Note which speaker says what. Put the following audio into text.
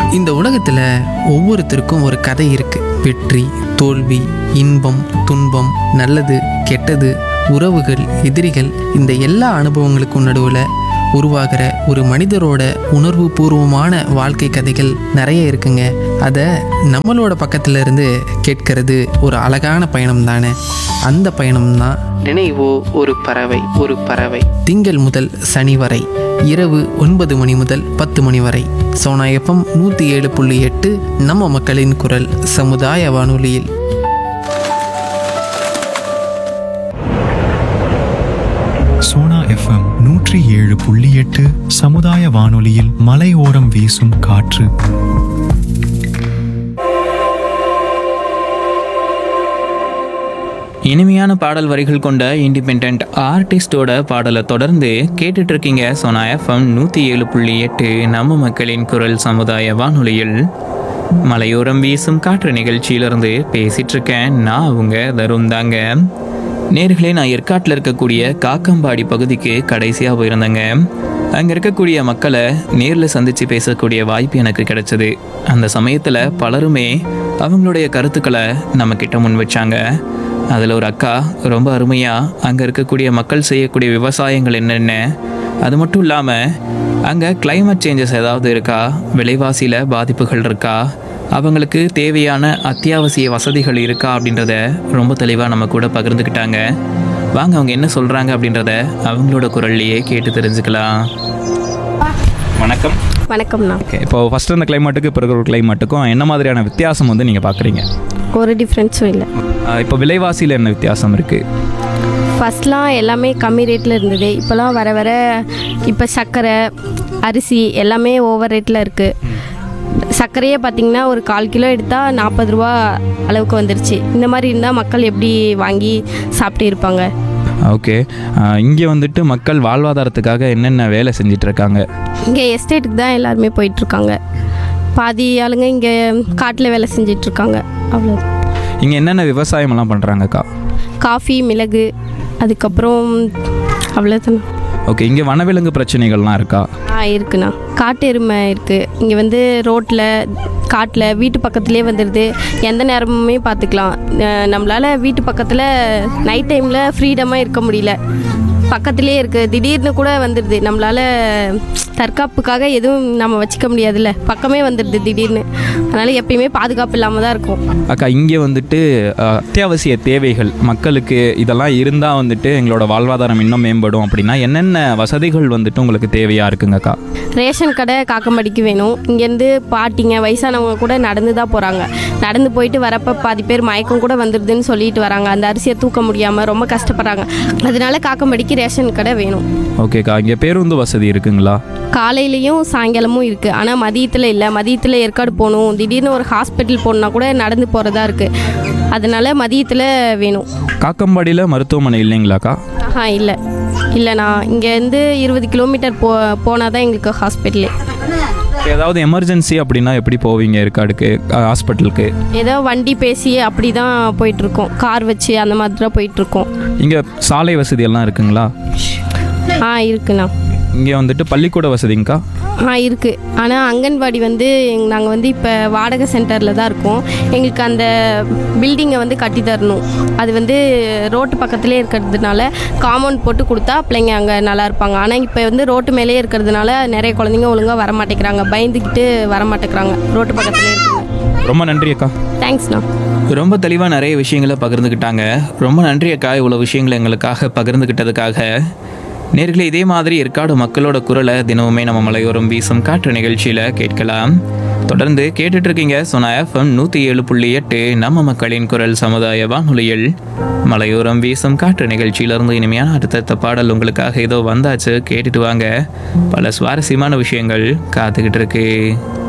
Speaker 1: இந்த உலகத்தில் ஒவ்வொருத்தருக்கும் ஒரு கதை இருக்கு வெற்றி தோல்வி இன்பம் துன்பம் நல்லது கெட்டது உறவுகள் எதிரிகள் இந்த எல்லா அனுபவங்களுக்கும் நடுவில் உருவாகிற ஒரு மனிதரோட உணர்வு பூர்வமான வாழ்க்கை கதைகள் நிறைய இருக்குங்க அதை நம்மளோட பக்கத்துல இருந்து கேட்கறது ஒரு அழகான பயணம் தானே அந்த பயணம் தான் நினைவோ ஒரு பறவை ஒரு பறவை திங்கள் முதல் சனி வரை இரவு ஒன்பது மணி முதல் பத்து மணி வரை சோனா எஃப்எம் நூற்றி ஏழு புள்ளி எட்டு நம்ம மக்களின் குரல் சமுதாய வானொலியில்
Speaker 2: சோனா எஃப்எம் நூற்றி ஏழு புள்ளி எட்டு சமுதாய வானொலியில் மலையோரம் வீசும் காற்று
Speaker 3: இனிமையான பாடல் வரிகள் கொண்ட இண்டிபெண்ட் ஆர்டிஸ்டோட பாடலை தொடர்ந்து கேட்டுட்டு இருக்கீங்க சோனா எஃப்எம் நூற்றி ஏழு புள்ளி எட்டு நம்ம மக்களின் குரல் சமுதாய வானொலியில் மலையோரம் வீசும் காற்று நிகழ்ச்சியிலிருந்து பேசிட்டு இருக்கேன் நான் அவங்க தருண் தாங்க நேர்களே நான் ஏற்காட்டில் இருக்கக்கூடிய காக்கம்பாடி பகுதிக்கு கடைசியாக போயிருந்தேங்க அங்கே இருக்கக்கூடிய மக்களை நேரில் சந்தித்து பேசக்கூடிய வாய்ப்பு எனக்கு கிடைச்சது அந்த சமயத்தில் பலருமே அவங்களுடைய கருத்துக்களை நம்மக்கிட்ட முன் வச்சாங்க அதில் ஒரு அக்கா ரொம்ப அருமையாக அங்கே இருக்கக்கூடிய மக்கள் செய்யக்கூடிய விவசாயங்கள் என்னென்ன அது மட்டும் இல்லாமல் அங்கே climate சேஞ்சஸ் ஏதாவது இருக்கா விலைவாசியில் பாதிப்புகள் இருக்கா அவங்களுக்கு தேவையான அத்தியாவசிய வசதிகள் இருக்கா அப்படின்றத ரொம்ப தெளிவாக நம்ம கூட பகிர்ந்துக்கிட்டாங்க வாங்க அவங்க என்ன சொல்கிறாங்க அப்படின்றத அவங்களோட குரல்லையே கேட்டு தெரிஞ்சுக்கலாம் வணக்கம்
Speaker 4: வணக்கம்ண்ணா
Speaker 3: ஓகே இப்போ ஃபஸ்ட்டு அந்த கிளைமேட்டுக்கு இப்போ இருக்கிற கிளைமேட்டுக்கும் என்ன மாதிரியான வித்தியாசம் வந்து நீங்கள் பார்க்குறீங்க
Speaker 4: ஒரு டிஃப்ரென்ஸும் இல்லை
Speaker 3: இப்போ விலைவாசியில் என்ன வித்தியாசம் இருக்குது
Speaker 4: ஃபஸ்ட்லாம் எல்லாமே கம்மி ரேட்டில் இருந்தது இப்போலாம் வர வர இப்போ சர்க்கரை அரிசி எல்லாமே ஓவர் ரேட்டில் இருக்குது சர்க்கரையே பார்த்தீங்கன்னா ஒரு கால் கிலோ எடுத்தால் நாற்பது ரூபா அளவுக்கு வந்துருச்சு இந்த மாதிரி இருந்தால் மக்கள் எப்படி வாங்கி சாப்பிட்டு இருப்பாங்க
Speaker 3: ஓகே இங்கே வந்துட்டு மக்கள் வாழ்வாதாரத்துக்காக என்னென்ன வேலை செஞ்சுட்டு இருக்காங்க
Speaker 4: இங்கே எஸ்டேட்டுக்கு தான் எல்லாருமே போயிட்டுருக்காங்க பாதி ஆளுங்க இங்கே காட்டில் வேலை செஞ்சிட்ருக்காங்க அவ்வளோ
Speaker 3: இங்கே என்னென்ன விவசாயமெல்லாம் பண்ணுறாங்கக்கா
Speaker 4: காஃபி மிளகு அதுக்கப்புறம் அவ்வளோதாண்ணா
Speaker 3: ஓகே இங்கே வனவிலங்கு பிரச்சனைகள்லாம் இருக்கா
Speaker 4: ஆ இருக்குண்ணா காட்டு எருமை இருக்குது இங்கே வந்து ரோட்டில் காட்டில் வீட்டு பக்கத்துலேயே வந்துடுது எந்த நேரமுமே பார்த்துக்கலாம் நம்மளால் வீட்டு பக்கத்தில் நைட் டைமில் ஃப்ரீடமாக இருக்க முடியல பக்கத்துலேயே இருக்குது திடீர்னு கூட வந்துடுது நம்மளால் தற்காப்புக்காக எதுவும் நம்ம வச்சுக்க முடியாதுல்ல பக்கமே வந்துடுது திடீர்னு அதனால் எப்பயுமே பாதுகாப்பு இல்லாமல் தான் இருக்கும்
Speaker 3: அக்கா இங்கே வந்துட்டு அஹ், அத்தியாவசிய தேவைகள் மக்களுக்கு இதெல்லாம் இருந்தால் வந்துட்டு எங்களோட வாழ்வாதாரம் இன்னும் மேம்படும் அப்படின்னா என்னென்ன வசதிகள் வந்துட்டு உங்களுக்கு தேவையாக இருக்குங்கக்கா
Speaker 4: ரேஷன் கடை காக்கம்படிக்கு வேணும் இங்கேருந்து பாட்டிங்க வயசானவங்க கூட நடந்து தான் போகிறாங்க நடந்து போயிட்டு வரப்போ பாதி பேர் மயக்கம் கூட வந்துடுதுன்னு சொல்லிட்டு வராங்க அந்த அரிசியை தூக்க முடியாமல் ரொம்ப கஷ்டப்படுறாங்க அதனால காக்கம்படிக்கு ரேஷன் கடை வேணும்
Speaker 3: ஓகேக்கா இங்கே பேருந்து வசதி இருக்குங்களா
Speaker 4: காலையிலையும் சாயங்காலமும் இருக்குது ஆனால் மதியத்தில் இல்லை மதியத்தில் ஏற்காடு போகணும் திடீர்னு ஒரு ஹாஸ்பிட்டல் போகணுன்னா கூட நடந்து போகிறதா இருக்குது அதனால மதியத்தில் வேணும்
Speaker 3: காக்கம்பாடியில் மருத்துவமனை இல்லைங்களாக்கா
Speaker 4: ஆஹா இல்லை இல்லைண்ணா இங்கேருந்து இருபது கிலோமீட்டர் போ போனால் தான் எங்களுக்கு ஹாஸ்பிட்டலே
Speaker 3: ஏதாவது எமர்ஜென்சி அப்படின்னா எப்படி போவீங்க ஏற்காடுக்கு ஹாஸ்பிட்டலுக்கு
Speaker 4: ஏதோ வண்டி பேசி அப்படி தான் போயிட்டுருக்கோம் கார் வச்சு அந்த மாதிரி தான் போயிட்டுருக்கோம்
Speaker 3: இங்கே சாலை வசதி எல்லாம் இருக்குங்களா
Speaker 4: ஆ இருக்குண்ணா
Speaker 3: இங்கே வந்துட்டு பள்ளிக்கூட வசதிங்கக்கா
Speaker 4: ஆ இருக்குது ஆனால் அங்கன்வாடி வந்து நாங்கள் வந்து இப்போ வாடகை சென்டரில் தான் இருக்கோம் எங்களுக்கு அந்த பில்டிங்கை வந்து கட்டி தரணும் அது வந்து ரோட்டு பக்கத்துலேயே இருக்கிறதுனால காம்பவுண்ட் போட்டு கொடுத்தா பிள்ளைங்க அங்கே நல்லா இருப்பாங்க ஆனால் இப்போ வந்து ரோட்டு மேலேயே இருக்கிறதுனால நிறைய குழந்தைங்க ஒழுங்காக வர மாட்டேங்கிறாங்க பயந்துக்கிட்டு வர மாட்டேங்கிறாங்க ரோட்டு பக்கத்துலேயே இருக்குங்க
Speaker 3: ரொம்ப நன்றி அக்கா
Speaker 4: தேங்க்ஸ்ண்ணா
Speaker 3: ரொம்ப தெளிவாக நிறைய விஷயங்களை பகிர்ந்துக்கிட்டாங்க ரொம்ப நன்றி அக்கா இவ்வளோ விஷயங்களை எங்களுக்காக பகிர்ந்துக்கிட்டதுக்காக நேர்களே இதே மாதிரி ஏற்காடு மக்களோட குரலை தினமுமே நம்ம மலையோரம் வீசும் காற்று நிகழ்ச்சியில் கேட்கலாம் தொடர்ந்து கேட்டுட்டு இருக்கீங்க சொன்ன எஃப்எம் நூற்றி ஏழு புள்ளி எட்டு நம்ம மக்களின் குரல் சமுதாய வானொலியில் மலையோரம் வீசும் காற்று நிகழ்ச்சியிலிருந்து இனிமையான அடுத்தடுத்த பாடல் உங்களுக்காக ஏதோ வந்தாச்சு கேட்டுட்டு வாங்க பல சுவாரஸ்யமான விஷயங்கள் காத்துக்கிட்டு இருக்கு